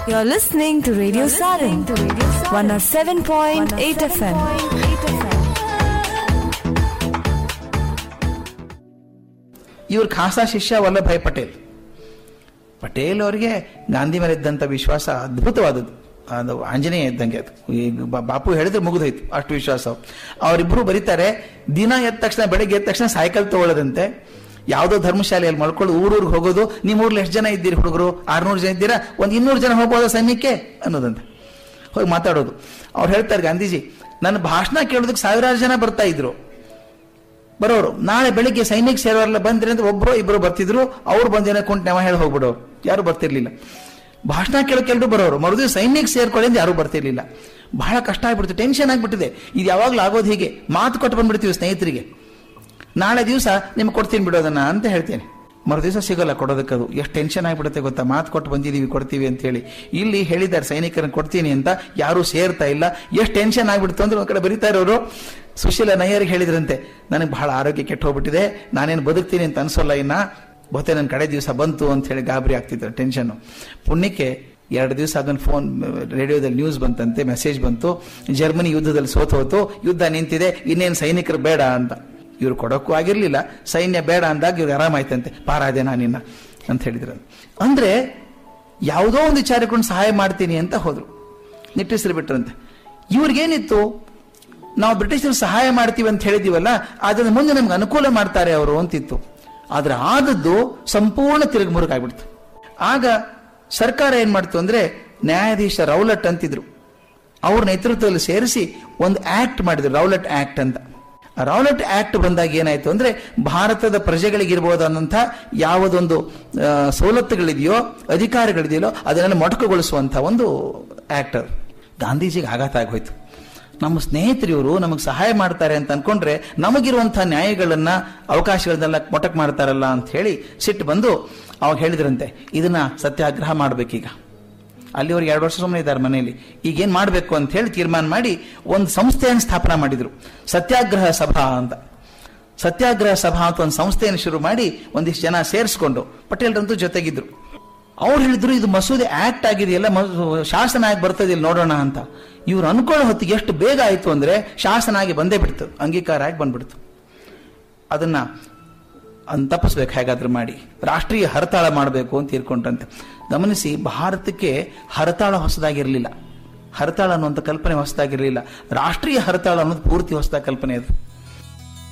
You're listening to Radio Sarin, 107.8 FM. ಇವ್ರ ಖಾಸಾ ಶಿಷ್ಯ ವಲ್ಲಭಾಯ್ ಪಟೇಲ್ ಪಟೇಲ್ ಅವರಿಗೆ ಗಾಂಧಿ ಮೇಲೆ ಇದ್ದಂಥ ವಿಶ್ವಾಸ ಅದ್ಭುತವಾದದ್ದು ಅದು ಆಂಜನೇಯ ಇದ್ದಂಗೆ ಅದು ಈಗ ಬಾ- ಬಾಪು ಹೇಳಿದ್ರೆ ಮುಗಿದೋಯ್ತು ಅಷ್ಟು ವಿಶ್ವಾಸ ಅವರಿಬ್ರು ಬರೀತಾರೆ ದಿನ ಎದ್ದ ತಕ್ಷಣ ಬೆಳಗ್ಗೆ ಎದ್ದ ತಕ್ಷಣ ಸೈಕಲ್ ತಗೊಳ್ಳೋದಂತೆ ಯಾವುದೋ ಧರ್ಮಶಾಲೆಯಲ್ಲಿ ಮಲ್ಕೊಂಡು ಊರೂರಿಗೆ ಹೋಗೋದು ನಿಮ್ಮ ಊರ್ಲಿ ಎಷ್ಟು ಜನ ಇದ್ದೀರಿ ಹುಡುಗರು ಆರ್ನೂರು ಜನ ಇದ್ದೀರಾ ಒಂದು ಇನ್ನೂರು ಜನ ಹೋಗ್ಬೋದಾ ಸೈನ್ಯಕ್ಕೆ ಅನ್ನೋದಂತೆ ಹೋಗಿ ಮಾತಾಡೋದು ಅವ್ರು ಹೇಳ್ತಾರೆ ಗಾಂಧೀಜಿ ನನ್ನ ಭಾಷಣ ಕೇಳೋದಕ್ಕೆ ಸಾವಿರಾರು ಜನ ಬರ್ತಾ ಇದ್ರು ಬರೋರು ನಾಳೆ ಬೆಳಿಗ್ಗೆ ಸೈನಿಕ ಸೇರೋರೆಲ್ಲ ಬಂದ್ರೆ ಅಂದ್ರೆ ಒಬ್ರು ಇಬ್ರು ಬರ್ತಿದ್ರು ಅವ್ರು ಬಂದೇನೋ ಕುಂಟ್ ನೆವ ಹೇಳಿ ಹೋಗ್ಬಿಡೋರು ಯಾರು ಬರ್ತಿರ್ಲಿಲ್ಲ ಭಾಷಣ ಕೇಳೋಕೆ ಎಲ್ರು ಬರೋರು ಮರುದಿವ್ಸ ಸೈನ್ಯಕ್ಕೆ ಸೇರ್ಕೊಳ್ಳಿ ಅಂತ ಯಾರು ಬರ್ತಿರ್ಲಿಲ್ಲ ಬಹಳ ಕಷ್ಟ ಆಗ್ಬಿಡ್ತು ಟೆನ್ಷನ್ ಆಗ್ಬಿಟ್ಟಿದೆ ಇದು ಯಾವಾಗ್ಲೂ ಆಗೋದು ಹೀಗೆ ಮಾತು ಕೊಟ್ಟು ಬಂದ್ಬಿಡ್ತೀವಿ ಸ್ನೇಹಿತರಿಗೆ ನಾಳೆ ದಿವಸ ನಿಮ್ಗೆ ಕೊಡ್ತೀನಿ ಬಿಡೋದನ್ನ ಅಂತ ಹೇಳ್ತೇನೆ ಮರು ದಿವಸ ಸಿಗಲ್ಲ ಕೊಡೋದಕ್ಕದು ಎಷ್ಟು ಟೆನ್ಷನ್ ಆಗಿಬಿಡುತ್ತೆ ಗೊತ್ತಾ ಮಾತು ಕೊಟ್ಟು ಬಂದಿದ್ದೀವಿ ಕೊಡ್ತೀವಿ ಅಂತ ಹೇಳಿ ಇಲ್ಲಿ ಹೇಳಿದ್ದಾರೆ ಸೈನಿಕರನ್ನ ಕೊಡ್ತೀನಿ ಅಂತ ಯಾರೂ ಸೇರ್ತಾ ಇಲ್ಲ ಎಷ್ಟು ಟೆನ್ಷನ್ ಆಗ್ಬಿಡ್ತು ಅಂದ್ರೆ ಒಂದ್ ಕಡೆ ಬರೀತಾ ಇರೋರು ಸುಶೀಲ ನಯ್ಯರಿಗೆ ಹೇಳಿದ್ರಂತೆ ನನಗೆ ಬಹಳ ಆರೋಗ್ಯ ಕೆಟ್ಟು ಹೋಗ್ಬಿಟ್ಟಿದೆ ನಾನೇನು ಬದುಕ್ತೀನಿ ಅಂತ ಅನ್ಸೋಲ್ಲ ಇನ್ನ ಬಹುತೇ ನನ್ನ ಕಡೆ ದಿವಸ ಬಂತು ಅಂತ ಹೇಳಿ ಗಾಬರಿ ಆಗ್ತಿದ್ರು ಟೆನ್ಷನ್ ಪುಣ್ಯಕ್ಕೆ ಎರಡು ದಿವಸ ಅದನ್ನ ಫೋನ್ ರೇಡಿಯೋದಲ್ಲಿ ನ್ಯೂಸ್ ಬಂತಂತೆ ಮೆಸೇಜ್ ಬಂತು ಜರ್ಮನಿ ಯುದ್ಧದಲ್ಲಿ ಸೋತು ಹೋತು ಯುದ್ಧ ನಿಂತಿದೆ ಇನ್ನೇನು ಸೈನಿಕರು ಬೇಡ ಅಂತ ಇವ್ರು ಕೊಡೋಕ್ಕೂ ಆಗಿರ್ಲಿಲ್ಲ ಸೈನ್ಯ ಬೇಡ ಅಂದಾಗ ಇವ್ರು ಆರಾಮಾಯ್ತಂತೆ ಪಾರಾದೆ ನಾನಿನ್ನ ಅಂತ ಹೇಳಿದ್ರು ಅಂದ್ರೆ ಯಾವುದೋ ಒಂದು ವಿಚಾರಕೊಂಡು ಸಹಾಯ ಮಾಡ್ತೀನಿ ಅಂತ ಹೋದ್ರು ನಿಟ್ಟುಸಿರು ಬಿಟ್ರಂತೆ ಇವ್ರಿಗೇನಿತ್ತು ನಾವು ಬ್ರಿಟಿಷರು ಸಹಾಯ ಮಾಡ್ತೀವಿ ಅಂತ ಹೇಳಿದೀವಲ್ಲ ಅದನ್ನ ಮುಂದೆ ನಮ್ಗೆ ಅನುಕೂಲ ಮಾಡ್ತಾರೆ ಅವರು ಅಂತಿತ್ತು ಆದ್ರೆ ಆದದ್ದು ಸಂಪೂರ್ಣ ತಿರುಗುಮುರುಗಾಗ್ಬಿಡ್ತು ಆಗ ಸರ್ಕಾರ ಏನ್ ಮಾಡ್ತು ಅಂದ್ರೆ ನ್ಯಾಯಾಧೀಶ ರೌಲಟ್ ಅಂತಿದ್ರು ಅವ್ರ ನೇತೃತ್ವದಲ್ಲಿ ಸೇರಿಸಿ ಒಂದು ಆಕ್ಟ್ ಮಾಡಿದ್ರು ರೌಲಟ್ ಆಕ್ಟ್ ಅಂತ ಆ ರೌಲಟ್ ಆಕ್ಟ್ ಬಂದಾಗ ಏನಾಯ್ತು ಅಂದ್ರೆ ಭಾರತದ ಪ್ರಜೆಗಳಿಗಿರ್ಬೋದು ಅನ್ನಂಥ ಯಾವುದೊಂದು ಆ, ಸವಲತ್ತುಗಳಿದೆಯೋ ಅಧಿಕಾರಗಳಿದೆಯೋ ಅದನ್ನೆಲ್ಲ ಮೊಟಕುಗೊಳಿಸುವಂತ ಒಂದು ಆಕ್ಟ್ ಅದು ಗಾಂಧೀಜಿಗೆ ಆಘಾತ ಆಗೋಯ್ತು ನಮ್ಮ ಸ್ನೇಹಿತರು ಇವರು ನಮಗೆ ಸಹಾಯ ಮಾಡ್ತಾರೆ ಅಂತ ಅನ್ಕೊಂಡ್ರೆ ನಮಗಿರುವಂತಹ ನ್ಯಾಯಗಳನ್ನ ಅವಕಾಶಗಳನ್ನೆಲ್ಲ ಮೊಟಕ್ ಮಾಡ್ತಾರಲ್ಲ ಅಂತ ಹೇಳಿ ಸಿಟ್ಟು ಬಂದು ಅವಾಗ ಹೇಳಿದ್ರಂತೆ ಇದನ್ನ ಸತ್ಯಾಗ್ರಹ ಮಾಡ್ಬೇಕೀಗ ಅಲ್ಲಿವರೆಗೆ ಎರಡು ವರ್ಷ ಸುಮ್ಮನೆ ಇದ್ದಾರೆ ಮನೆಯಲ್ಲಿ ಈಗ ಏನ್ ಮಾಡಬೇಕು ಅಂತ ಹೇಳಿ ತೀರ್ಮಾನ ಮಾಡಿ ಒಂದು ಸಂಸ್ಥೆಯನ್ನು ಸ್ಥಾಪನಾ ಮಾಡಿದ್ರು ಸತ್ಯಾಗ್ರಹ ಸಭಾ ಅಂತ ಸತ್ಯಾಗ್ರಹ ಸಭಾ ಅಂತ ಒಂದು ಸಂಸ್ಥೆಯನ್ನು ಶುರು ಮಾಡಿ ಒಂದಿಷ್ಟು ಜನ ಸೇರಿಸ್ಕೊಂಡು ಪಟೇಲ್ರಂತೂ ಜೊತೆಗಿದ್ರು ಅವ್ರು ಹೇಳಿದ್ರು ಇದು ಮಸೂದೆ ಆಕ್ಟ್ ಆಗಿದೆಯಲ್ಲ ಮಸೂ- ಶಾಸನ ಆಗಿ ಬರ್ತದಿಲ್ಲ ನೋಡೋಣ ಅಂತ ಇವ್ರು ಅನ್ಕೊಳ್ಳೋ ಹೊತ್ತಿಗೆ ಎಷ್ಟು ಬೇಗ ಆಯ್ತು ಅಂದ್ರೆ ಶಾಸನ ಆಗಿ ಬಂದೇ ಬಿಡ್ತು ಅಂಗೀಕಾರ ಆಗಿ ಬಂದ್ಬಿಡ್ತು ಅದನ್ನ ಅನ್ ತಪ್ಪಿಸ್ಬೇಕು ಹೇಗಾದ್ರೂ ಮಾಡಿ ರಾಷ್ಟ್ರೀಯ ಹರತಾಳ ಮಾಡಬೇಕು ಅಂತ ತೀರ್ಕೊಂಡ್ರಂತೆ ಗಮನಿಸಿ ಭಾರತಕ್ಕೆ ಹರತಾಳ ಹೊಸದಾಗಿರಲಿಲ್ಲ ಹರತಾಳ ಅನ್ನುವಂಥ ಕಲ್ಪನೆ ಹೊಸದಾಗಿರಲಿಲ್ಲ ರಾಷ್ಟ್ರೀಯ ಹರತಾಳ ಅನ್ನೋದು ಪೂರ್ತಿ ಹೊಸದಾದ ಕಲ್ಪನೆ ಅದು